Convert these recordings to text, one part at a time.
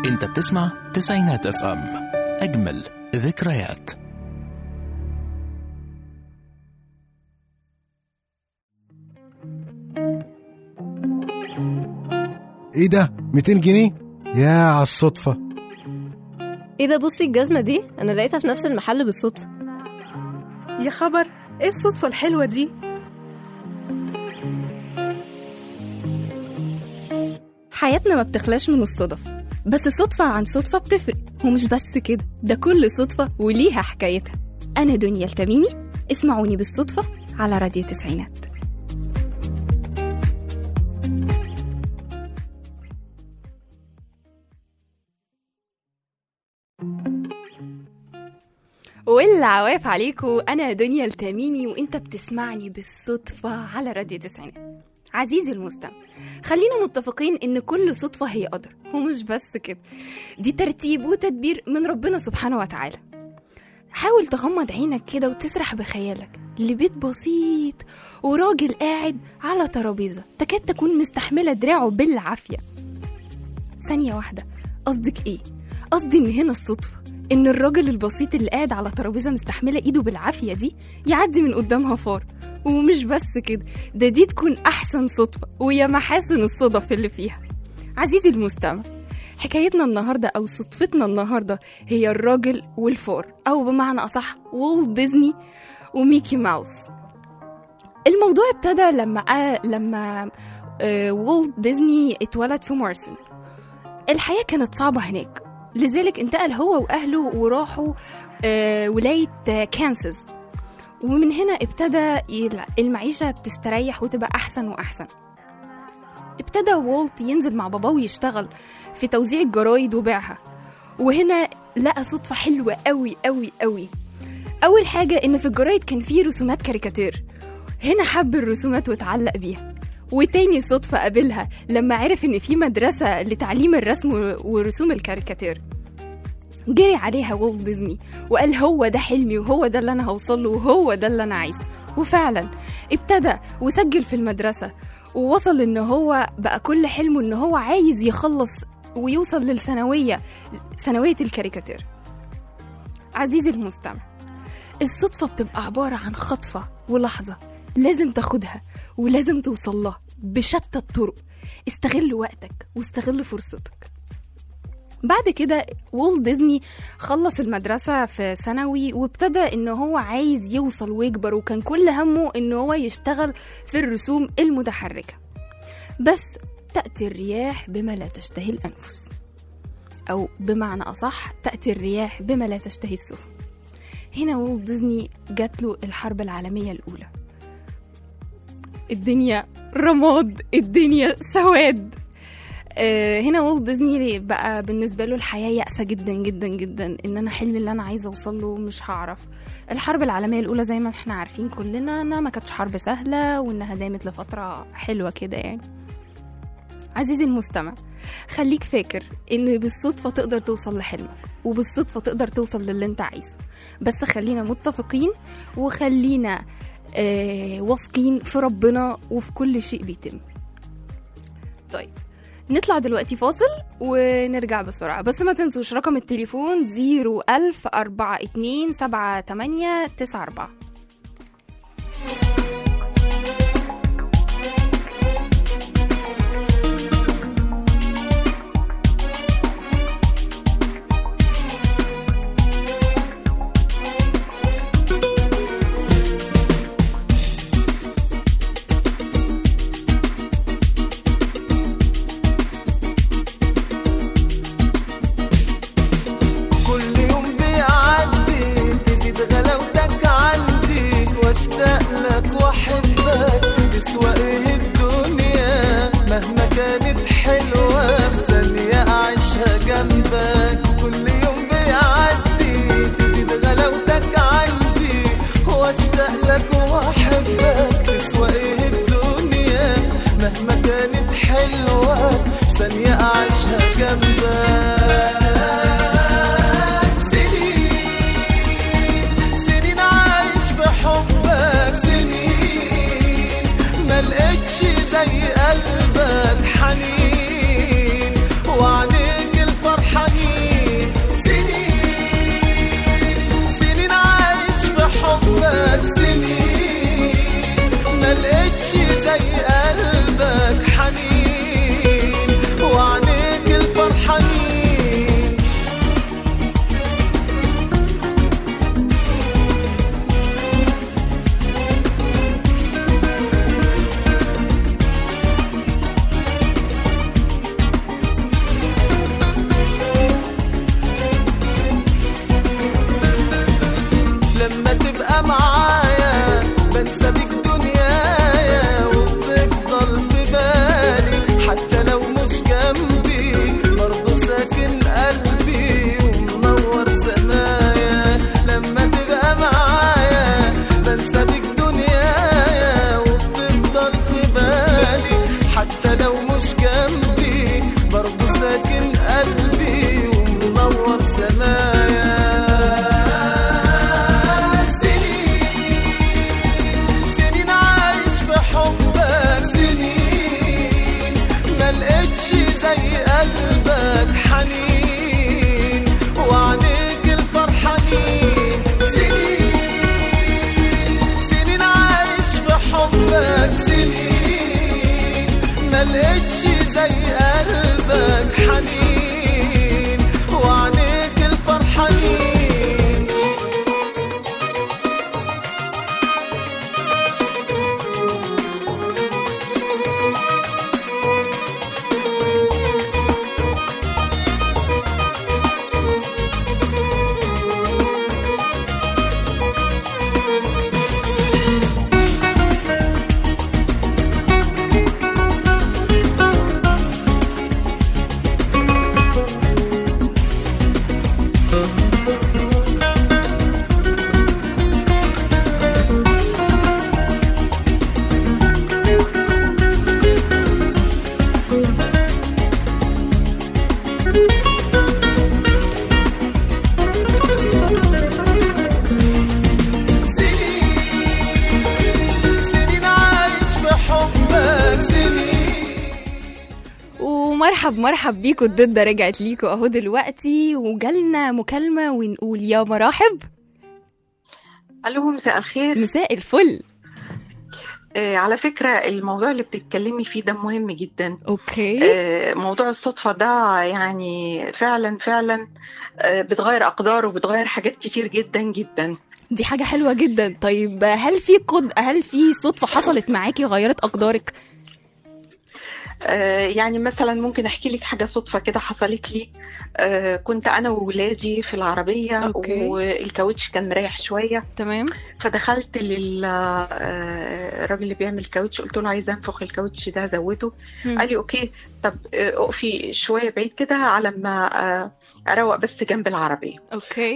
انت بتسمع تسعينات اف ام اجمل ذكريات ايه ده 200 جنيه يا على الصدفة ايه ده بصي الجزمة دي انا لقيتها في نفس المحل بالصدفة يا خبر ايه الصدفة الحلوة دي حياتنا ما بتخلاش من الصدف بس صدفة عن صدفة بتفرق ومش بس كده ده كل صدفة وليها حكايتها أنا دنيا التميمي اسمعوني بالصدفة على راديو تسعينات والعواف عليكم أنا دنيا التميمي وأنت بتسمعني بالصدفة على راديو تسعينات عزيزي المستمع خلينا متفقين ان كل صدفة هي قدر ومش بس كده دي ترتيب وتدبير من ربنا سبحانه وتعالى حاول تغمض عينك كده وتسرح بخيالك لبيت بسيط وراجل قاعد على ترابيزة تكاد تكون مستحملة دراعه بالعافية ثانية واحدة قصدك ايه؟ قصدي ان هنا الصدفة ان الراجل البسيط اللي قاعد على ترابيزة مستحملة ايده بالعافية دي يعدي من قدامها فار ومش بس كده ده دي تكون أحسن صدفة ويا محاسن الصدف اللي فيها عزيزي المستمع حكايتنا النهاردة أو صدفتنا النهاردة هي الراجل والفار أو بمعنى أصح والت ديزني وميكي ماوس الموضوع ابتدى لما آه لما آه والت ديزني اتولد في مارسن الحياة كانت صعبة هناك لذلك انتقل هو وأهله وراحوا آه ولاية آه كانساس ومن هنا ابتدى المعيشة تستريح وتبقى أحسن وأحسن ابتدى والت ينزل مع باباه ويشتغل في توزيع الجرايد وبيعها وهنا لقى صدفة حلوة قوي قوي قوي أول حاجة إن في الجرايد كان فيه رسومات كاريكاتير هنا حب الرسومات واتعلق بيها وتاني صدفة قابلها لما عرف إن في مدرسة لتعليم الرسم ورسوم الكاريكاتير جري عليها والت ديزني وقال هو ده حلمي وهو ده اللي انا هوصل له وهو ده اللي انا عايزه وفعلا ابتدى وسجل في المدرسه ووصل ان هو بقى كل حلمه ان هو عايز يخلص ويوصل للثانويه ثانويه الكاريكاتير عزيزي المستمع الصدفه بتبقى عباره عن خطفه ولحظه لازم تاخدها ولازم توصل لها بشتى الطرق استغل وقتك واستغل فرصتك بعد كده والت ديزني خلص المدرسة في ثانوي وابتدى ان هو عايز يوصل ويكبر وكان كل همه ان هو يشتغل في الرسوم المتحركة بس تأتي الرياح بما لا تشتهي الأنفس أو بمعنى أصح تأتي الرياح بما لا تشتهي السفن هنا والت ديزني جات له الحرب العالمية الأولى الدنيا رماد الدنيا سواد هنا والت ديزني بقى بالنسبة له الحياة يأسة جدا جدا جدا إن أنا حلمي اللي أنا عايزة أوصل له مش هعرف الحرب العالمية الأولى زي ما احنا عارفين كلنا إنها ما كانتش حرب سهلة وإنها دامت لفترة حلوة كده يعني عزيزي المستمع خليك فاكر إن بالصدفة تقدر توصل لحلمك وبالصدفة تقدر توصل للي أنت عايزه بس خلينا متفقين وخلينا آه واثقين في ربنا وفي كل شيء بيتم طيب نطلع دلوقتي فاصل ونرجع بسرعة بس ما تنسوش رقم التليفون 01000 42 78 94 زي قلبك حنين وعليك الفرحة ما لقيتش زي قلبك حنين وعينيك الفرحانين سنين سنين عايش في حبك سنين ومرحب مرحب بيكوا الضدة رجعت ليكوا اهو دلوقتي وجالنا مكالمة ونقول يا مراحب الو مساء الخير مساء الفل آه على فكرة الموضوع اللي بتتكلمي فيه ده مهم جدا اوكي آه موضوع الصدفة ده يعني فعلا فعلا آه بتغير أقدار وبتغير حاجات كتير جدا جدا دي حاجة حلوة جدا طيب هل في قد هل في صدفة حصلت معاكي غيرت أقدارك؟ آه يعني مثلا ممكن أحكي لك حاجة صدفة كده حصلت لي آه كنت أنا وولادي في العربية أوكي. والكاوتش كان مريح شوية تمام فدخلت للراجل اللي بيعمل كاوتش قلت له عايزه انفخ الكاوتش ده ازوده مم. قال لي اوكي طب آه، اقفي شويه بعيد كده على ما آه، اروق بس جنب العربيه اوكي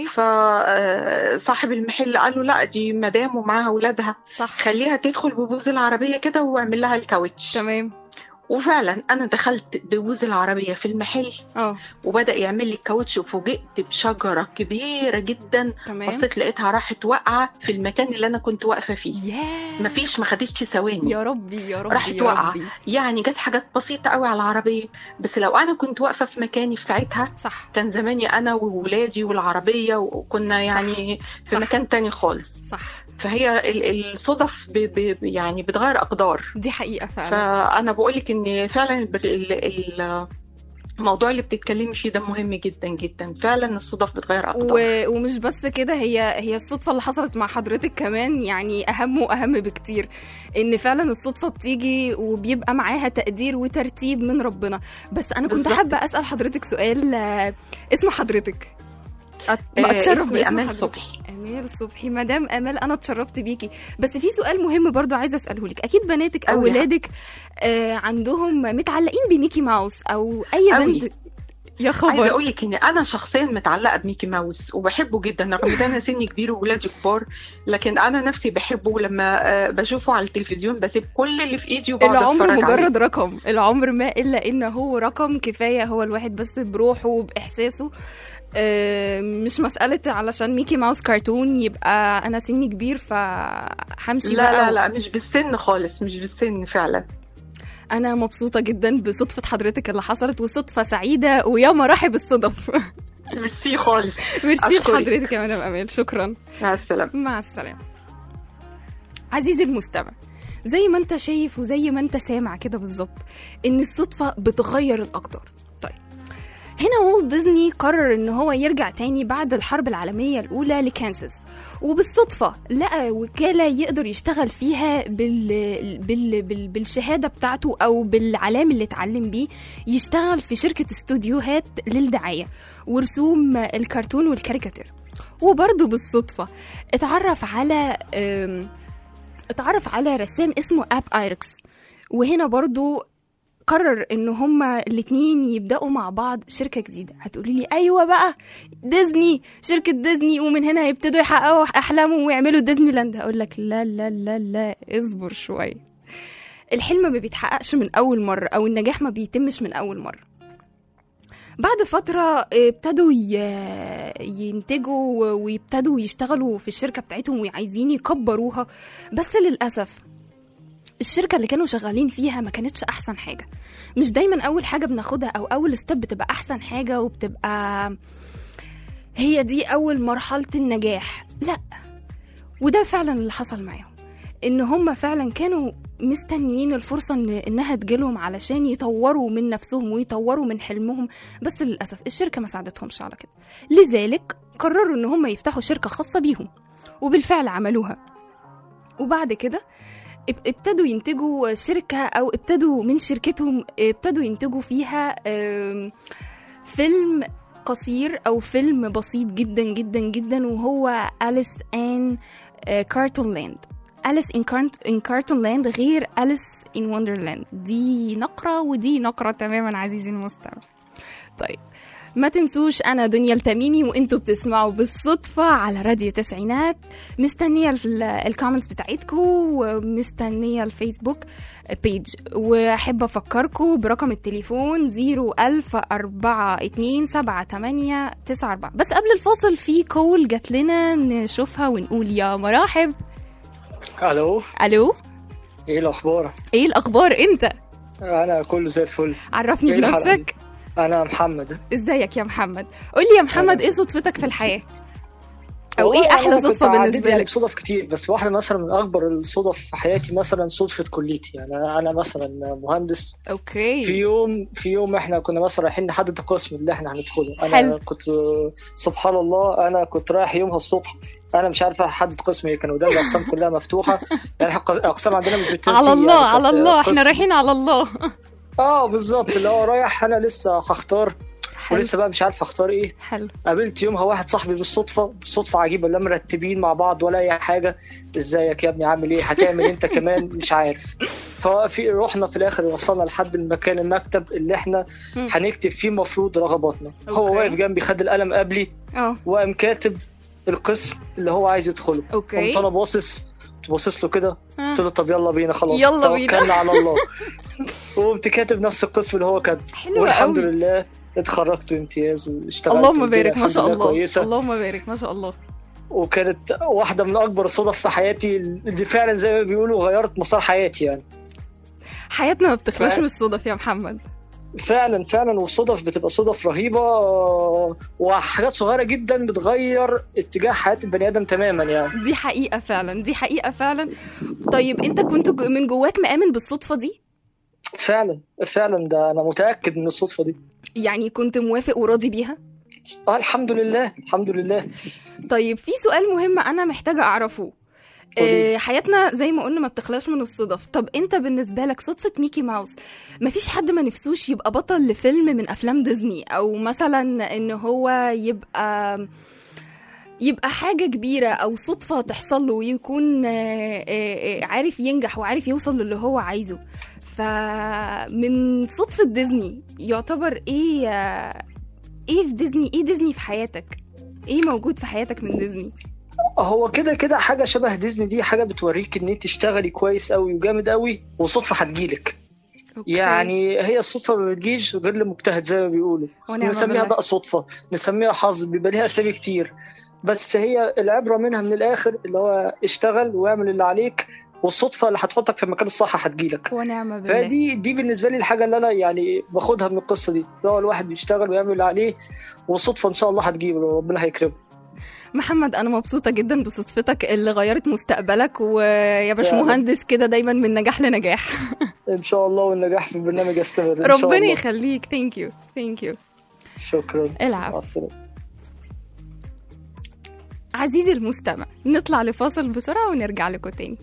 فصاحب المحل قال له لا دي مدام ومعاها اولادها صح خليها تدخل ببوز العربيه كده واعمل لها الكاوتش تمام وفعلا انا دخلت ببوز العربيه في المحل اه وبدا يعمل لي الكاوتش وفوجئت بشجره كبيره جدا تمام بصيت لقيتها راحت واقعه في المكان اللي انا كنت واقفه فيه ياه مفيش ما خدتش ثواني يا ربي يا ربي راحت يا واقعة. ربي. يعني جت حاجات بسيطة قوي على العربية بس لو أنا كنت واقفة في مكاني في ساعتها صح كان زماني أنا وولادي والعربية وكنا يعني في صح. مكان تاني خالص صح فهي ال- الصدف ب ب يعني بتغير أقدار دي حقيقة فعلا فأنا بقولك إن فعلا ال- ال- ال- الموضوع اللي بتتكلمي فيه ده مهم جدا جدا فعلا الصدف بتغير أقدار و... ومش بس كده هي هي الصدفة اللي حصلت مع حضرتك كمان يعني أهم وأهم بكتير إن فعلا الصدفة بتيجي وبيبقى معاها تقدير وترتيب من ربنا بس أنا كنت بالظبط. حابة أسأل حضرتك سؤال آه، اسم حضرتك أت- آه، أتشرف اسمي باسم أمال حضرتك. صبحي. أمال صبحي مدام أمال أنا اتشرفت بيكي بس في سؤال مهم برضو عايزة أسأله لك أكيد بناتك أو أوي يا ولادك آه عندهم متعلقين بميكي ماوس أو أي أوي. بنت يا عايزه خبر اقول لك ان انا شخصيا متعلقه بميكي ماوس وبحبه جدا رغم ان انا سني كبير وولادي كبار لكن انا نفسي بحبه ولما آه، بشوفه على التلفزيون بسيب كل اللي في ايدي وبقعد العمر اتفرج عليه مجرد رقم العمر ما الا انه رقم كفايه هو الواحد بس بروحه وباحساسه آه، مش مسألة علشان ميكي ماوس كرتون يبقى أنا سني كبير فهمشي لا بقى لا لا مش بالسن خالص مش بالسن فعلا أنا مبسوطة جدا بصدفة حضرتك اللي حصلت وصدفة سعيدة ويا مراحب الصدف ميرسي خالص ميرسي أشكرك. لحضرتك يا مدام أمال شكرا مع السلامه مع السلامة عزيزي المستمع زي ما انت شايف وزي ما انت سامع كده بالظبط ان الصدفة بتغير الأقدار طيب هنا والت ديزني قرر ان هو يرجع تاني بعد الحرب العالمية الأولى لكانساس وبالصدفة لقى وكالة يقدر يشتغل فيها بال... بال... بال... بالشهادة بتاعته أو بالعلام اللي اتعلم بيه يشتغل في شركة استوديوهات للدعاية ورسوم الكرتون والكاريكاتير وبرضه بالصدفة اتعرف على أم، اتعرف على رسام اسمه اب ايركس وهنا برضو قرر ان هما الاتنين يبداوا مع بعض شركه جديده هتقولي لي ايوه بقى ديزني شركه ديزني ومن هنا هيبتدوا يحققوا احلامهم ويعملوا ديزني لاند هقول لك لا لا لا لا اصبر شويه الحلم ما بيتحققش من اول مره او النجاح ما بيتمش من اول مره بعد فترة ابتدوا ي- ينتجوا ويبتدوا يشتغلوا في الشركة بتاعتهم وعايزين يكبروها بس للأسف الشركة اللي كانوا شغالين فيها ما كانتش أحسن حاجة مش دايما أول حاجة بناخدها أو أول ستيب بتبقى أحسن حاجة وبتبقى هي دي أول مرحلة النجاح لا وده فعلا اللي حصل معاهم إن هم فعلا كانوا مستنيين الفرصة إن إنها تجيلهم علشان يطوروا من نفسهم ويطوروا من حلمهم بس للأسف الشركة ما ساعدتهمش على كده لذلك قرروا إن هم يفتحوا شركة خاصة بيهم وبالفعل عملوها وبعد كده اب- ابتدوا ينتجوا شركة أو ابتدوا من شركتهم ابتدوا ينتجوا فيها آم، فيلم قصير أو فيلم بسيط جدا جدا جدا وهو أليس إن كارتون لاند أليس إن كارتون لاند غير أليس إن وندرلاند دي نقرة ودي نقرة تماما عزيزي المستمع طيب ما تنسوش انا دنيا التميمي وانتوا بتسمعوا بالصدفه على راديو تسعينات مستنيه ال- الكومنتس بتاعتكم ومستنيه الفيسبوك بيج واحب افكركم برقم التليفون 010427894 بس قبل الفاصل في كول جات لنا نشوفها ونقول يا مراحب الو الو ايه الاخبار ايه الاخبار انت انا كله زي الفل عرفني إيه الحلقة بنفسك دي؟ انا محمد ازيك يا محمد قولي يا محمد ايه صدفتك في الحياه او والله ايه احلى أنا كنت صدفه عديت بالنسبه يعني لك بصدف كتير بس واحده مثلا من اكبر الصدف في حياتي مثلا صدفه كليتي يعني انا أنا مثلا مهندس في اوكي يوم في يوم احنا كنا مثلا رايحين نحدد القسم اللي احنا هندخله انا حلو. كنت سبحان الله انا كنت رايح يومها الصبح انا مش عارف احدد قسم ايه كان قدام الاقسام كلها مفتوحه يعني إحنا الاقسام عندنا مش بالتنسيق على الله يعني كانت على الله احنا قسم- رايحين على الله اه بالظبط اللي هو رايح انا لسه هختار حلو ولسه بقى مش عارف اختار ايه حلو قابلت يومها واحد صاحبي بالصدفه بالصدفه عجيبه لا مرتبين مع بعض ولا اي حاجه ازيك يا ابني عامل ايه هتعمل انت كمان مش عارف ففي رحنا في الاخر وصلنا لحد المكان المكتب اللي احنا مم. هنكتب فيه المفروض رغباتنا هو أوكي. واقف جنبي خد القلم قبلي اه وقام كاتب القسم اللي هو عايز يدخله اوكي قمت انا باصص كنت باصص له كده آه. قلت له طب يلا بينا خلاص يلا بينا. توكلنا على الله وقمت كاتب نفس القسم اللي هو كاتبه حلو والحمد قوي. لله اتخرجت بامتياز واشتغلت اللهم والدنيا بارك ما الحمد شاء لله الله كويسه اللهم بارك ما شاء الله وكانت واحده من اكبر الصدف في حياتي اللي فعلا زي ما بيقولوا غيرت مسار حياتي يعني حياتنا ما بتخلاش ف- من الصدف يا محمد فعلا فعلا والصدف بتبقى صدف رهيبه آه، وحاجات صغيره جدا بتغير اتجاه حياه البني ادم تماما يعني دي حقيقة فعلا دي حقيقة فعلا طيب انت كنت جو- من جواك مآمن بالصدفة دي فعلا فعلا ده انا متاكد من الصدفه دي يعني كنت موافق وراضي بيها اه الحمد لله الحمد لله طيب في سؤال مهم انا محتاجة اعرفه قوليلي. آه، حياتنا زي ما قلنا ما بتخلاش من الصدف طب انت بالنسبة لك صدفة ميكي ماوس مفيش حد ما نفسوش يبقى بطل لفيلم من افلام ديزني او مثلا ان هو يبقى يبقى حاجة كبيرة أو صدفة تحصل له ويكون آه، آه، آه، عارف ينجح وعارف يوصل للي هو عايزه فمن صدفة ديزني يعتبر إيه آه، إيه في ديزني إيه ديزني في حياتك إيه موجود في حياتك من ديزني هو كده كده حاجه شبه ديزني دي حاجه بتوريك ان انت تشتغلي كويس قوي وجامد قوي وصدفه هتجيلك أوكي. يعني هي الصدفه ما بتجيش غير لمجتهد زي ما بيقولوا ونعم نسميها بالله. بقى صدفه نسميها حظ بيبقى ليها اسامي كتير بس هي العبره منها من الاخر اللي هو اشتغل واعمل اللي عليك والصدفه اللي هتحطك في المكان الصح هتجيلك ونعم بالله فدي دي بالنسبه لي الحاجه اللي انا يعني باخدها من القصه دي اللي هو الواحد بيشتغل ويعمل اللي عليه والصدفه ان شاء الله هتجيبه ربنا هيكرمه محمد أنا مبسوطة جدا بصدفتك اللي غيرت مستقبلك ويا باشمهندس كده دايما من نجاح لنجاح ان شاء الله والنجاح في البرنامج يستمر ان شاء ربنا الله يخليك ثانك يو ثانك يو شكرا العب مع السلامه عزيزي المستمع نطلع لفاصل بسرعة ونرجع لكم تاني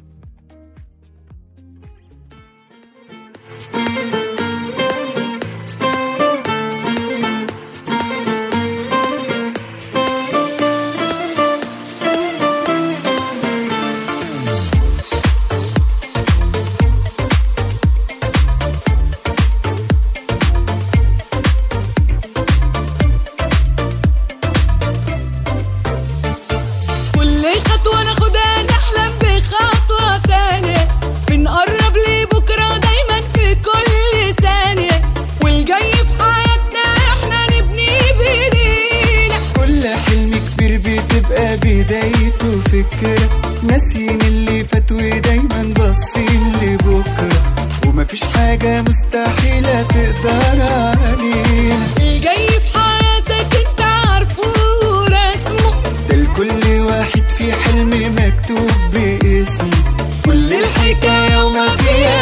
كل خطوة ناخدها نحلم بخطوة تانية بنقرب لبكرة دايما في كل ثانية والجاي في حياتنا احنا نبني بايدينا كل حلم كبير بتبقى بدايته فكرة ناسيين اللي فات ودايما باصين لبكرة ومفيش حاجة مستحيلة تقدر علينا الجاي في حياتك انت عارفه ورسمه ده لكل واحد في حلم مكتوب باسمه كل الحكاية وما فيها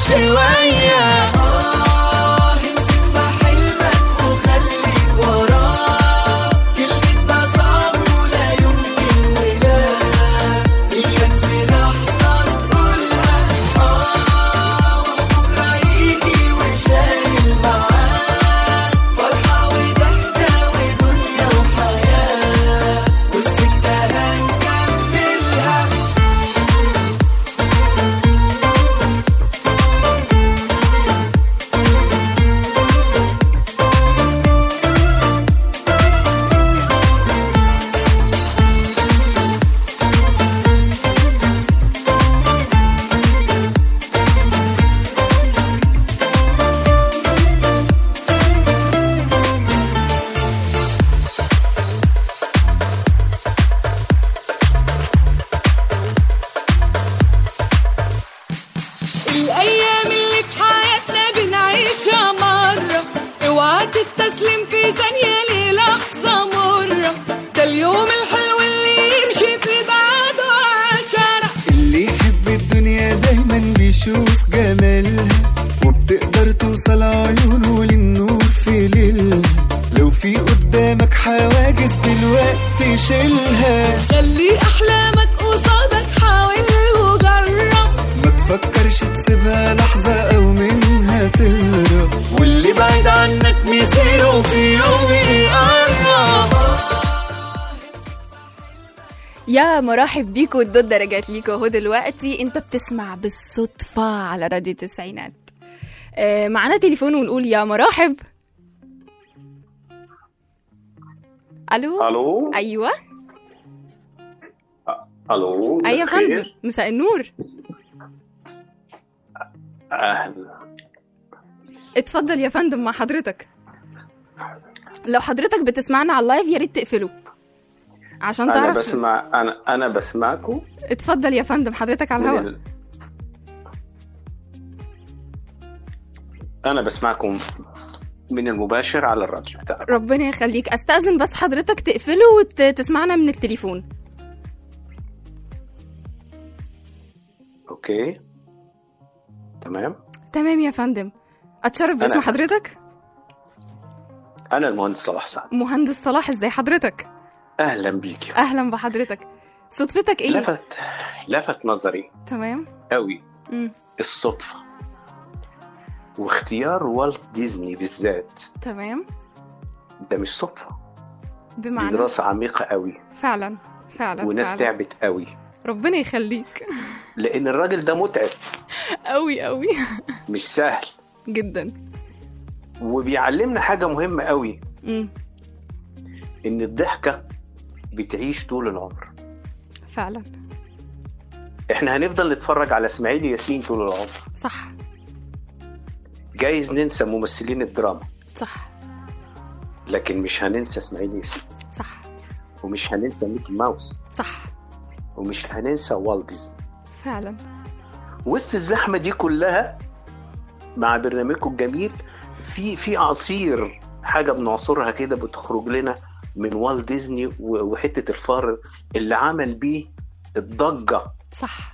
شوية آه امسك في حلمك وخليك وراه كلمة ده صعب ولا يمكن ولا إياك في لحظة تقولها آه وبكرة يجي وشايل معاه فرحة وضحكة ودنيا وحياة والسكة هنكملها الأيام اللي في حياتنا بنعيشها مرة اوعى تستسلم في ثانية للحظة مرة ده اليوم الحلو اللي يمشي في بعده عشرة اللي يحب الدنيا دايما بيشوف جمالها وبتقدر توصل عيونه للنور في ليلها لو في قدامك حواجز دلوقتي شيلها خلي أحلامك قصادك حاول وجرب ما تفكرش تسيبها لحظة أو منها تهرب واللي بعيد عنك مصيره في يوم يقرب يا مرحب بيكوا الدودة رجعت ليكوا اهو دلوقتي انت بتسمع بالصدفة على راديو تسعينات آه معانا تليفون ونقول يا مراحب الو الو ايوه الو مساء ايوه يا فندم الخير. مساء النور اهلا اتفضل يا فندم مع حضرتك لو حضرتك بتسمعنا على اللايف يا ريت تقفله عشان انا تعرف بسمع انا انا بسمعكم اتفضل يا فندم حضرتك على من الهواء ال... انا بسمعكم من المباشر على الراديو بتاعكم ربنا يخليك استاذن بس حضرتك تقفله وتسمعنا من التليفون اوكي تمام تمام يا فندم اتشرف باسم أنا- حضرتك انا المهندس صلاح سعد مهندس صلاح ازاي حضرتك اهلا بيك اهلا بحضرتك صدفتك ايه لفت لفت نظري تمام قوي مم. الصدفه واختيار والت ديزني بالذات تمام ده مش صدفه دي بمعنى دراسه عميقه قوي فعلا فعلا وناس فعلا. تعبت قوي ربنا يخليك لان الراجل ده متعب قوي قوي مش سهل جدا وبيعلمنا حاجه مهمه قوي مم. ان الضحكه بتعيش طول العمر فعلا احنا هنفضل نتفرج على اسماعيل ياسين طول العمر صح جايز ننسى ممثلين الدراما صح لكن مش هننسى اسماعيل ياسين صح ومش هننسى ميكي ماوس صح ومش هننسى والت ديزني فعلا وسط الزحمه دي كلها مع برنامجكم الجميل في في عصير حاجه بنعصرها كده بتخرج لنا من والت ديزني و- وحته الفار اللي عمل بيه الضجه صح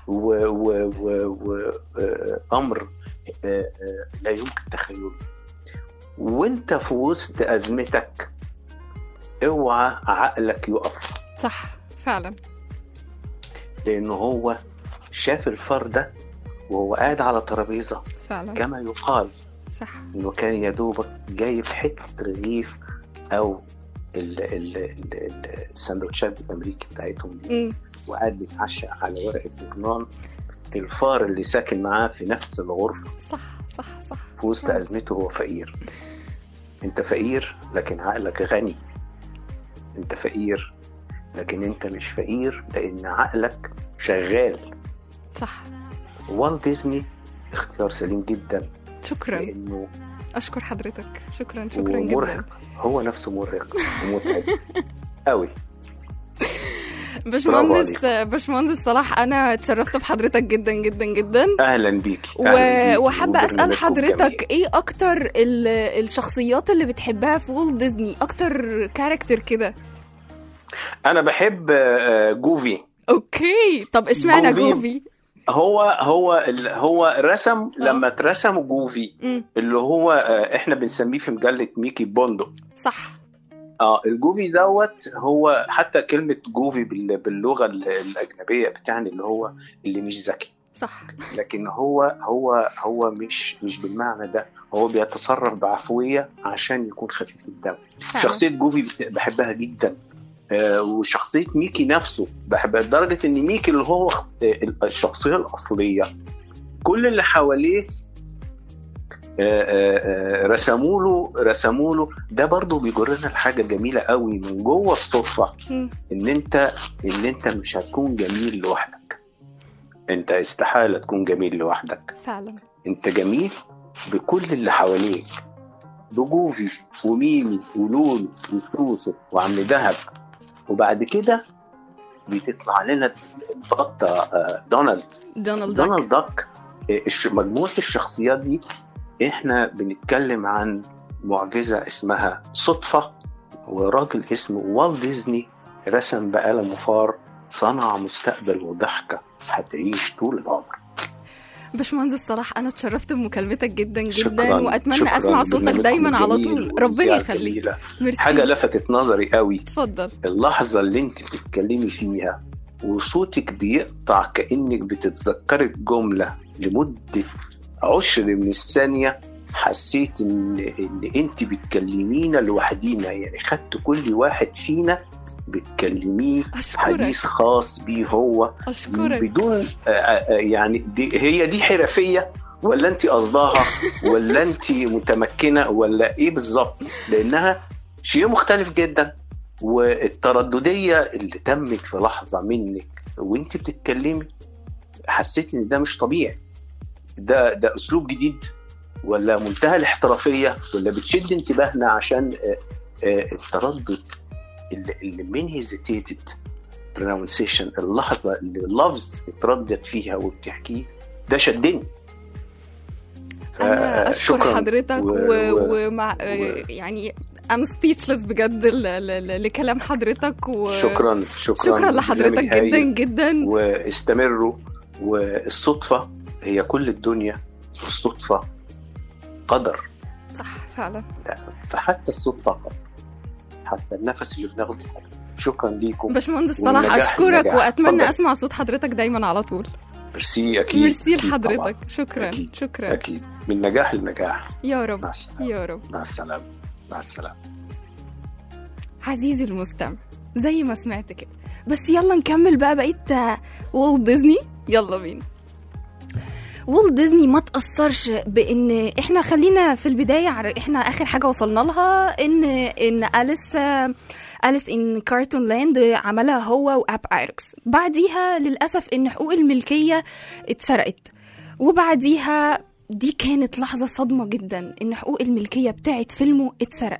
وامر لا يمكن تخيله وانت في وسط ازمتك اوعى عقلك يقف صح فعلا لان هو شاف الفار ده وهو قاعد على ترابيزه فعلا كما يقال صح انه كان يا دوبك جايب حته رغيف او ال- ال- ال- ال- السندوتشات الامريكي بتاعتهم دي مم. وقاعد بيتعشى على ورقه جبنان الفار اللي ساكن معاه في نفس الغرفه صح صح صح في وسط ازمته هو فقير انت فقير لكن عقلك غني انت فقير لكن انت مش فقير لان عقلك شغال صح والت ديزني اختيار سليم جدا شكرا لانه اشكر حضرتك شكرا شكرا جدا ومرهق هو نفسه مرهق ومتعب قوي باشمهندس باشمهندس صلاح انا اتشرفت بحضرتك جدا جدا جدا اهلا بيك و... أهلاً بيك وحابه اسال وبرنامجكم حضرتك الجميل. ايه اكتر ال... الشخصيات اللي بتحبها في وولت ديزني اكتر كاركتر كده انا بحب آه، جوفي اوكي طب اشمعنى جوفي. جوفي هو هو ال- هو رسم لما اترسم جوفي مم. اللي هو آه، احنا بنسميه في مجله ميكي بوندو صح اه الجوفي دوت هو حتى كلمه جوفي بال- باللغه ال- الاجنبيه بتعني اللي هو اللي مش ذكي صح لكن هو هو هو مش مش بالمعنى ده هو بيتصرف بعفويه عشان يكون خفيف الدم فعلا. شخصيه جوفي بت- بحبها جدا آه، وشخصيه ميكي نفسه بحبها لدرجه ان ميكي اللي هو آه، الشخصيه الاصليه كل اللي حواليه آه، آه، آه، رسموا له رسموا له ده برضه بيجرنا لحاجه جميله قوي من جوه الصدفه مم. ان انت ان انت مش هتكون جميل لوحدك انت استحاله تكون جميل لوحدك فعلا انت جميل بكل اللي حواليك بجوفي وميمي ولولو وسوسو وعم دهب وبعد كده بتطلع لنا البطه آه، دونالد دونالد داك دونالد داك آه، الش- مجموعه الشخصيات دي احنا بنتكلم عن معجزه اسمها صدفه وراجل اسمه والت ديزني رسم بقلم وفار صنع مستقبل وضحكه هتعيش طول العمر باشمهندس صلاح انا اتشرفت بمكالمتك جدا جدا شكراً، واتمنى شكراً. اسمع صوتك برنامجكم دايما على الجميل طول ربنا والإذاعة يخليك الجميلة. ميرسي حاجه لفتت نظري قوي اتفضل اللحظه اللي انت بتتكلمي فيها وصوتك بيقطع كانك بتتذكري الجمله لمده عشر من الثانيه حسيت ان ان انت بتكلمينا لوحدينا يعني خدت كل واحد فينا بتكلميه اشكرك حديث خاص بيه هو اشكرك بدون آه، آه، يعني دي هي دي حرفيه ولا انت قصداها ولا انت متمكنه ولا ايه بالظبط لانها شيء مختلف جدا والتردديه اللي تمت في لحظه منك وانت بتتكلمي حسيت ان ده مش طبيعي ده ده اسلوب جديد ولا منتهى الاحترافيه ولا بتشد انتباهنا عشان آه، آه، التردد اللي, اللي من هيزيتيتد pronunciation اللحظه اللي اللفظ اتردد فيها وبتحكيه ده شدني انا آه، اشكر شكراً. حضرتك و... و- ومع و- يعني I'm speechless بجد ل... ل... لكلام حضرتك و... شكرا شكرا شكرا لحضرتك برنامج جدا هايل. جدا واستمروا والصدفه هي كل الدنيا والصدفه قدر صح فعلا فحتى الصدفه قدر حتى النفس اللي بناخده قدر. شكرا ليكم باشمهندس صلاح والنجاح اشكرك النجاح. واتمنى اتفضل. اسمع صوت حضرتك دايما على طول ميرسي اكيد ميرسي أكيد لحضرتك طبعاً. شكرا أكيد. شكرا اكيد من نجاح لنجاح يا رب مع السلامه يا رب مع السلامه مع السلامه عزيزي المستمع زي ما سمعت كده بس يلا نكمل بقى بقية والت ديزني يلا بينا والت ديزني ما تأثرش بإن إحنا خلينا في البداية عر- إحنا آخر حاجة وصلنا لها إن إن أليس أليس إن كارتون لاند عملها هو وأب ايركس بعديها للأسف إن حقوق الملكية اتسرقت وبعديها دي كانت لحظة صدمة جدا إن حقوق الملكية بتاعت فيلمه اتسرق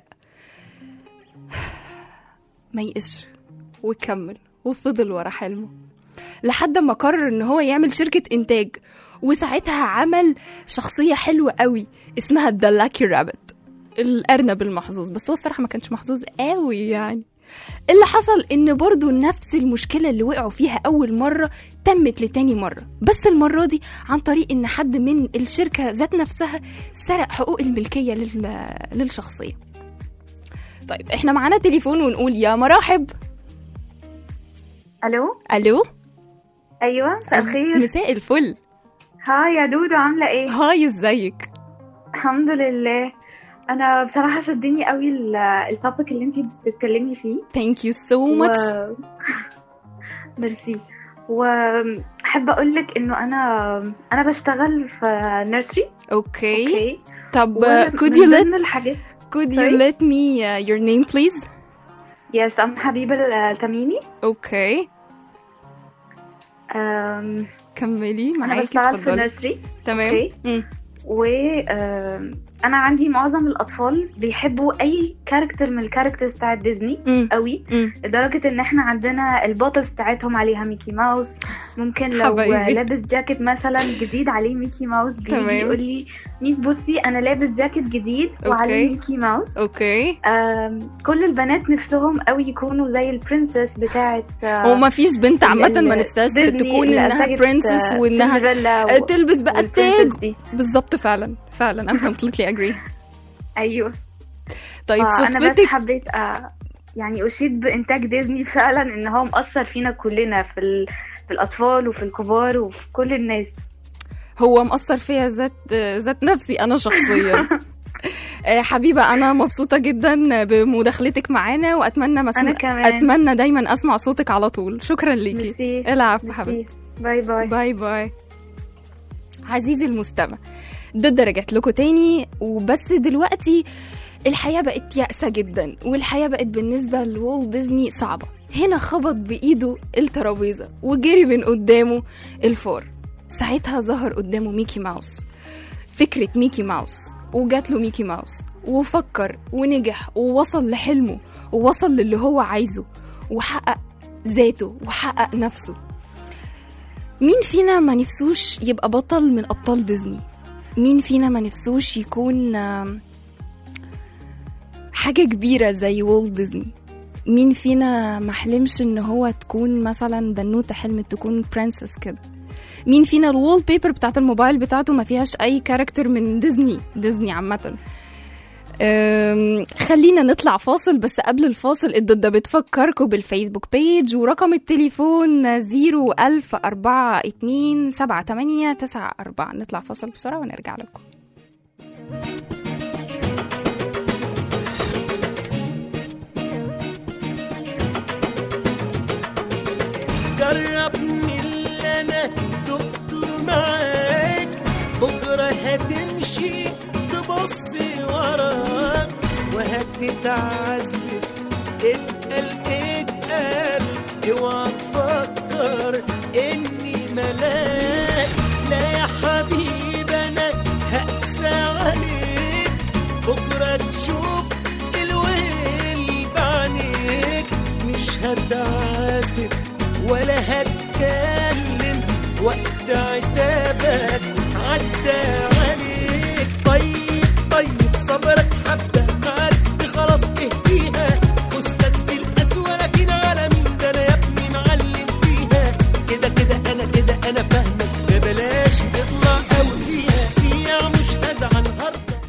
ما يقش وكمل وفضل ورا حلمه لحد ما قرر ان هو يعمل شركة انتاج وساعتها عمل شخصية حلوة قوي اسمها ذا لاكي رابت الارنب المحظوظ بس هو الصراحة ما كانش محظوظ قوي يعني اللي حصل ان برضو نفس المشكلة اللي وقعوا فيها اول مرة تمت لتاني مرة بس المرة دي عن طريق ان حد من الشركة ذات نفسها سرق حقوق الملكية لل... للشخصية طيب احنا معانا تليفون ونقول يا مراحب الو الو ايوه مساء الخير مساء الفل هاي يا دودو عامله ايه هاي ازيك الحمد لله انا بصراحه شدني قوي ال- التوبيك اللي انتي بتتكلمي فيه ثانك يو سو ماتش ميرسي وحابه اقول لك انه انا انا بشتغل في نيرسري اوكي اوكي طب ومن could you let ضمن الحاجات could you Sorry? let me uh, your name please يس ام حبيبه التميمي اوكي أم، كملي انا معاكي بشتغل في اتفضلي نيرسري تمام اوكي مم. و أم، انا عندي معظم الاطفال بيحبوا اي كاركتر من الكاركترز بتاعت ديزني مم. قوي مم. لدرجه ان احنا عندنا البوتلز بتاعتهم عليها ميكي ماوس ممكن لو حبايبي. لابس جاكيت مثلا جديد عليه ميكي ماوس بيجي تمام. يقول لي ميس بصي انا لابس جاكيت جديد وعليه أوكي. ميكي ماوس اوكي آم، كل البنات نفسهم قوي يكونوا زي البرنسس بتاعت آه، وما فيش بنت عامة ما ال- نفسهاش ديزني تكون اللي انها أنتجت، برنسس آه، وانها سندريلا و- تلبس بقى والبرنسس التاج دي. بالظبط فعلا فعلا I'm completely agree ايوه طيب فانا بس صدفتك حبيت آه، يعني اشيد بانتاج ديزني فعلا ان هو مأثر فينا كلنا في ال... في الاطفال وفي الكبار وفي كل الناس هو مأثر فيا ذات ذات نفسي انا شخصيا آه، حبيبة أنا مبسوطة جدا بمداخلتك معانا وأتمنى مسم... أنا كمان. أتمنى دايما أسمع صوتك على طول شكرا ليكي ميرسي العفو ميرسي. حبيبتي باي باي باي باي عزيزي المستمع ضد رجعت لكم تاني وبس دلوقتي الحياة بقت يأسة جدا والحياة بقت بالنسبة لوالت ديزني صعبة هنا خبط بإيده الترابيزة وجري من قدامه الفار ساعتها ظهر قدامه ميكي ماوس فكرة ميكي ماوس وجات له ميكي ماوس وفكر ونجح ووصل لحلمه ووصل للي هو عايزه وحقق ذاته وحقق نفسه مين فينا ما نفسوش يبقى بطل من أبطال ديزني مين فينا ما نفسوش يكون آم، حاجة كبيرة زي وولت ديزني مين فينا ما حلمش ان هو تكون مثلا بنوتة حلمت تكون برنسس كده مين فينا الوول بيبر بتاعت الموبايل بتاعته ما فيهاش اي كاركتر من ديزني ديزني عامة أم، خلينا نطلع فاصل بس قبل الفاصل الضدة بتفكركم بالفيسبوك بيج ورقم التليفون زيرو ألف أربعة اتنين سبعة تمانية تسعة أربعة نطلع فاصل بسرعة ونرجع لكم جربني اللي انا دقته معاك بكره هتمشي تبص وراك وهتتعذب اتقل اتقل اوعى تفكر اني ملاك لا يا حبيبي انا هقسى عليك بكره تشوف الويل بعينيك مش هتعاتب ولا هتكلم وقت عتابك عدى عليك طيب طيب صبرك حبة معاك خلاص اهديها أستاذ في القسوة لكن على مين ده أنا يا ابني معلم فيها كده كده أنا كده أنا فاهمك فبلاش تطلع أوي فيها فيها مش هزعل هرضى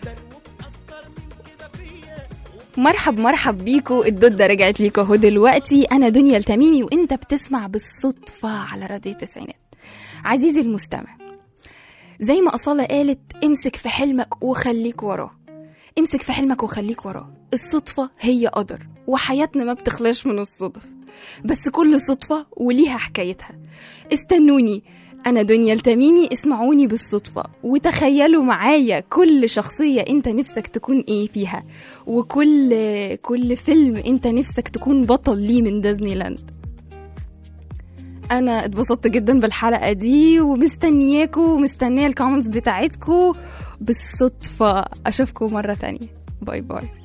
مرحب مرحب بيكو الضدة رجعت ليكو اهو دلوقتي انا دنيا التميمي وانت بتسمع بالصدفة على راديو التسعينات عزيزي المستمع زي ما أصالة قالت امسك في حلمك وخليك وراه امسك في حلمك وخليك وراه الصدفة هي قدر وحياتنا ما بتخلاش من الصدف بس كل صدفة وليها حكايتها استنوني أنا دنيا التميمي اسمعوني بالصدفة وتخيلوا معايا كل شخصية أنت نفسك تكون إيه فيها وكل كل فيلم أنت نفسك تكون بطل ليه من ديزني لاند أنا اتبسطت جدا بالحلقة دي ومستنياكوا ومستنية الكومنتس بتاعتكوا بالصدفة أشوفكم مرة تانية باي باي